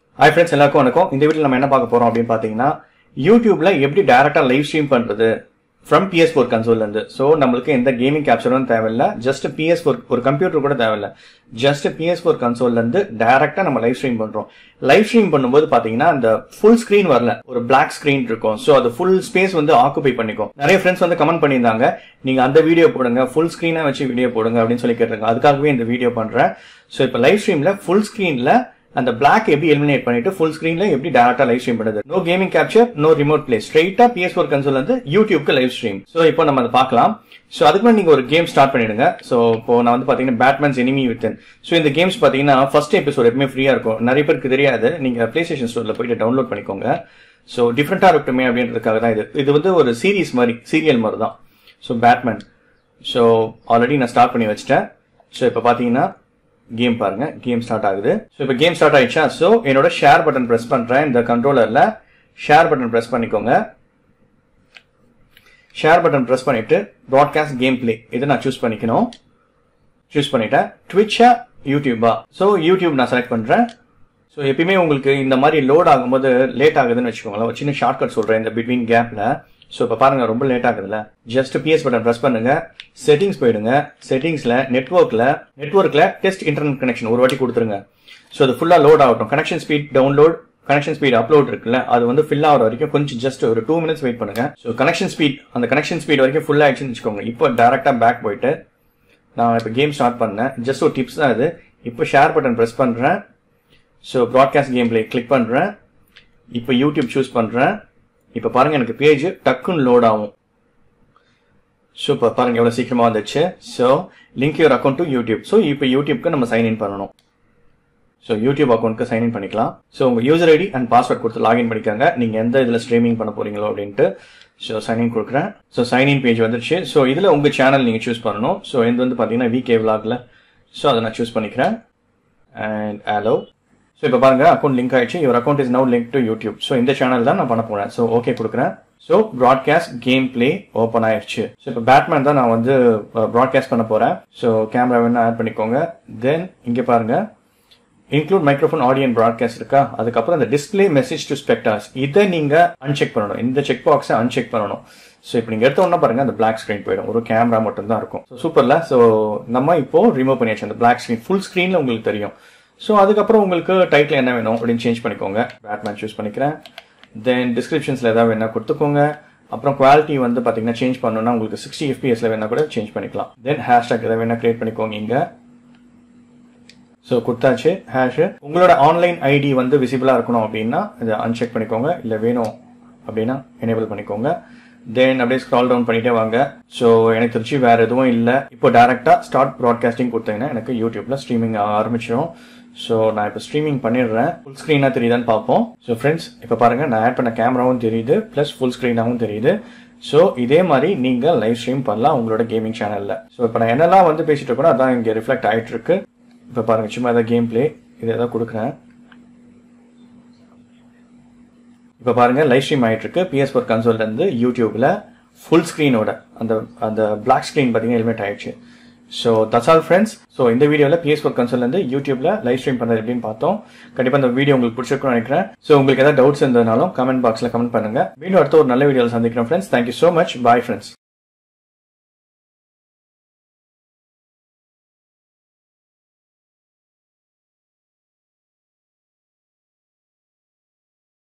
hi friends எல்லாருக்கும் வணக்கம் இந்த வீடியோ நம்ம என்ன பார்க்க போறோம் அப்படின்னு பார்த்தீங்கன்னா யூடியூப்ல எப்படி டைரக்டா லைவ் ஸ்ட்ரீம் பண்றது ஃப்ரம் பிஎஸ் ஃபோர் கன்சோல்ல இருந்து ஸோ நம்மளுக்கு எந்த கேமிங் கேப்சரும் தேவையில்ல ஜஸ்ட் பிஎஸ் ஃபோர் ஒரு கம்ப்யூட்டர் கூட தேவையில்ல ஜஸ்ட் பிஎஸ் ஃபோர் கன்சோல்ல இருந்து டைரக்டா நம்ம லைவ் ஸ்ட்ரீம் பண்றோம் லைவ் ஸ்ட்ரீம் பண்ணும்போது பாத்தீங்கன்னா அந்த ஃபுல் ஸ்கிரீன் வரல ஒரு பிளாக் ஸ்கிரீன் இருக்கும் ஸோ அது ஃபுல் ஸ்பேஸ் வந்து ஆக்குபை பண்ணிக்கும் நிறைய ஃப்ரெண்ட்ஸ் வந்து கமெண்ட் பண்ணியிருந்தாங்க நீங்க அந்த வீடியோ போடுங்க ஃபுல் ஸ்கிரீனா வச்சு வீடியோ போடுங்க அப்படின்னு சொல்லி கேட்டிருக்காங்க அதுக்காகவே இந்த வீடியோ பண்றேன் ஸோ இப்போ லைவ் ஸ்ட்ரீம்ல ஃபுல் ஸ்கிரீன்ல அந்த பிளாக் எப்படி எலிமினேட் பண்ணிட்டு ஃபுல் ஸ்கிரீன்ல எப்படி டேரக்டா லைவ் ஸ்ட்ரீம் பண்ணுது no gaming capture no remote play ஸ்ட்ரைட்டா பிஎஸ் ஃபோர் கன்சோல் வந்து யூடியூப்க்கு லைவ் ஸ்ட்ரீம் ஸோ இப்போ நம்ம அதை பார்க்கலாம் ஸோ அதுக்கு முன்னாடி நீங்க ஒரு கேம் ஸ்டார்ட் பண்ணிடுங்க ஸோ இப்போ நான் வந்து பாத்தீங்கன்னா பேட்மேன்ஸ் எனிமி வித்தன் ஸோ இந்த கேம்ஸ் பாத்தீங்கன்னா ஃபர்ஸ்ட் எபிசோட் எப்பவுமே ஃப்ரீயா இருக்கும் நிறைய பேருக்கு தெரியாது நீங்க பிளே ஸ்டேஷன் ஸ்டோர்ல போயிட்டு டவுன்லோட் பண்ணிக்கோங்க ஸோ டிஃப்ரெண்டா இருக்கட்டுமே அப்படின்றதுக்காக தான் இது இது வந்து ஒரு சீரிஸ் மாதிரி சீரியல் மாதிரி தான் ஸோ பேட்மேன் ஸோ ஆல்ரெடி நான் ஸ்டார்ட் பண்ணி வச்சிட்டேன் ஸோ இப்போ பாத்தீங்கன்னா கேம் பாருங்க கேம் ஸ்டார்ட் ஆகுது ஸோ இப்போ கேம் ஸ்டார்ட் ஆயிடுச்சா ஸோ என்னோட ஷேர் பட்டன் பிரஸ் பண்றேன் இந்த கண்ட்ரோலர்ல ஷேர் பட்டன் பிரஸ் பண்ணிக்கோங்க ஷேர் பட்டன் பிரஸ் பண்ணிட்டு ப்ராட்காஸ்ட் கேம் பிளே இதை நான் சூஸ் பண்ணிக்கணும் சூஸ் பண்ணிட்டேன் ட்விட்சா யூடியூபா ஸோ யூடியூப் நான் செலக்ட் பண்றேன் ஸோ எப்பயுமே உங்களுக்கு இந்த மாதிரி லோட் ஆகும்போது லேட் ஆகுதுன்னு வச்சுக்கோங்களேன் ஒரு சின்ன ஷார்ட்கட் சொல்றேன் இந்த பிட்வீன் கேப்ல ஸோ இப்போ பாருங்க ரொம்ப லேட் ஆகுதுல்ல ஜஸ்ட் பிஎஸ் பட்டன் ப்ரெஸ் பண்ணுங்க செட்டிங்ஸ் போயிடுங்க செட்டிங்ஸ்ல நெட்ஒர்க்ல நெட்ஒர்க்ல டெஸ்ட் இன்டர்நெட் கனெக்ஷன் ஒரு வாட்டி கொடுத்துருங்க ஸோ அது ஃபுல்லா லோட் ஆகட்டும் connection speed download connection speed upload இருக்குல்ல அது வந்து ஃபில் ஆகிற வரைக்கும் கொஞ்சம் ஜஸ்ட் ஒரு டூ மினிட்ஸ் வெயிட் பண்ணுங்க ஸோ கனெக்ஷன் ஸ்பீட் அந்த கனெக்ஷன் ஸ்பீட் வரைக்கும் ஃபுல் ஆயிடுச்சுன்னு வச்சுக்கோங்க இப்போ டேரக்டா பேக் போயிட்டு நான் இப்போ கேம் ஸ்டார்ட் பண்ணேன் ஜஸ்ட் ஒரு டிப்ஸ் தான் இது இப்போ ஷேர் பட்டன் ப்ரெஸ் பண்றேன் so broadcast game play click பண்றேன் இப்போ யூடியூப் சூஸ் பண்றேன் இப்போ பாருங்க எனக்கு பேஜ் டக்குன்னு லோட் ஆகும் சூப்பர் பாருங்க எவ்வளவு சீக்கிரமா வந்துச்சு so link your account to YouTube so இப்போ யூடியூப்க்கு நம்ம சைன் இன் பண்ணணும் ஸோ யூடியூப் அக்கௌண்ட்க்கு சைன் இன் பண்ணிக்கலாம் ஸோ உங்க யூசர் ஐடி அண்ட் பாஸ்வேர்ட் கொடுத்து லாகின் பண்ணிக்கோங்க நீங்க எந்த இதுல ஸ்ட்ரீமிங் பண்ண போறீங்களோ அப்படின்ட்டு ஸோ சைன் இன் கொடுக்குறேன் ஸோ சைன் இன் பேஜ் வந்துருச்சு ஸோ இதுல உங்க சேனல் நீங்க சூஸ் பண்ணணும் ஸோ இது வந்து பாத்தீங்கன்னா விகே விலாக்ல ஸோ அதை நான் சூஸ் பண்ணிக்கிறேன் அண்ட் ஹலோ ஸோ இப்போ பாருங்க அக்கௌண்ட் லிங்க் ஆயிடுச்சு your account is now link to YouTube so இந்த சேனல் தான் நான் பண்ண போறேன் ஸோ ஓகே கொடுக்குறேன் so broadcast game play open ஆயிடுச்சு ஸோ இப்போ பேட்மேன் தான் நான் வந்து ப்ராட்காஸ்ட் பண்ண போறேன் ஸோ கேமரா வேணா ஆட் பண்ணிக்கோங்க தென் இங்க பாருங்க இன்க்ளூட் மைக்ரோஃபோன் ஆடியன் ப்ராட்காஸ்ட் இருக்கா அதுக்கப்புறம் இந்த டிஸ்பிளே மெசேஜ் டு ஸ்பெக்டார்ஸ் இதை நீங்க அன்செக் பண்ணணும் இந்த செக் பாக்ஸை அன்செக் பண்ணணும் ஸோ இப்போ நீங்க எடுத்த உடனே பாருங்க அந்த பிளாக் ஸ்கிரீன் போயிடும் ஒரு கேமரா மட்டும் தான் இருக்கும் ஸோ சூப்பர்ல ஸோ நம்ம இப்போ ரிமூவ் பண்ணியாச்சு அந்த பிளாக் ஸ்கிரீன் ஃபுல் ஸ்கிரீன்ல உங்களுக்கு தெரியும் ஸோ அதுக்கப்புறம் உங்களுக்கு டைட்டில் என்ன வேணும் அப்படின்னு சேஞ்ச் பண்ணிக்கோங்க பேட்மேன் சூஸ் பண்ணிக்கிறேன் தென் டிஸ்கிரிப்ஷன்ஸ்ல ஏதாவது வேணா கொடுத்துக்கோங்க அப்புறம் குவாலிட்டி வந்து பாத்தீங்கன்னா சேஞ்ச் பண்ணணும்னா உங்களுக்கு சிக்ஸ்டி எஃபிஎஸ்ல வேணா கூட சேஞ்ச் பண்ணிக்கலாம் தென் ஹேஷ்டாக் எதாவது வேணா கிரியேட் பண்ணிக்கோங்க இங்க ஸோ கொடுத்தாச்சு ஹேஷ் உங்களோட ஆன்லைன் ஐடி வந்து விசிபிளா இருக்கணும் அப்படின்னா இதை அன்செக் பண்ணிக்கோங்க இல்லை வேணும் அப்படின்னா எனேபிள் பண்ணிக்கோங்க தென் அப்படியே ஸ்க்ரால் டவுன் பண்ணிட்டே வாங்க ஸோ எனக்கு தெரிஞ்சு வேற எதுவும் இல்லை இப்போ டேரக்டா ஸ்டார்ட் ப்ராட்காஸ்டிங் கொடுத்தீங்கன்னா எனக்கு யூடியூப்ல ஸ்ட்ரீமிங் ஆரம்பிச்சிடும் ஸோ நான் இப்போ ஸ்ட்ரீமிங் பண்ணிடுறேன் ஃபுல் ஸ்க்ரீனாக தெரியுதான்னு பார்ப்போம் ஸோ ஃப்ரெண்ட்ஸ் இப்போ பாருங்க நான் ஆட் பண்ண கேமராவும் தெரியுது ப்ளஸ் ஃபுல் ஸ்க்ரீனாகவும் தெரியுது ஸோ இதே மாதிரி நீங்கள் லைவ் ஸ்ட்ரீம் பண்ணலாம் உங்களோட கேமிங் சேனலில் ஸோ இப்போ நான் என்னெல்லாம் வந்து பேசிட்டு இருக்கோம் அதான் இங்கே ரிஃப்ளெக்ட் ஆகிட்டு இருக்கு இப்போ பாருங்க சும்மா ஏதாவது கேம் பிளே இது ஏதாவது கொடுக்குறேன் இப்போ பாருங்க லைவ் ஸ்ட்ரீம் ஆயிட்டு இருக்கு பிஎஸ் ஃபோர் கன்சோல்ல இருந்து யூடியூப்ல ஃபுல் ஸ்க்ரீனோட அந்த அந்த பிளாக் ஸ்க்ரீன் பார்த்தீங்கன்னா எலிமெண்ட் ஆயிடுச்சு so that's all friends so இந்த வீடியோவில் பிஎஸ் ஃபோர் கன்சோல் இருந்து யூடியூப்ல லைவ் ஸ்ட்ரீம் பண்ணுறது எப்படின்னு பார்த்தோம் கண்டிப்பாக இந்த வீடியோ உங்களுக்கு பிடிச்சிருக்கும்னு நினைக்கிறேன் ஸோ உங்களுக்கு ஏதாவது டவுட்ஸ் இருந்ததுனாலும் கமெண்ட் பாக்ஸில் கமெண்ட் பண்ணுங்க வீடியோ அடுத்த ஒரு நல்ல வீடியோவில் சந்திக்கிறேன் friends thank you so much bye friends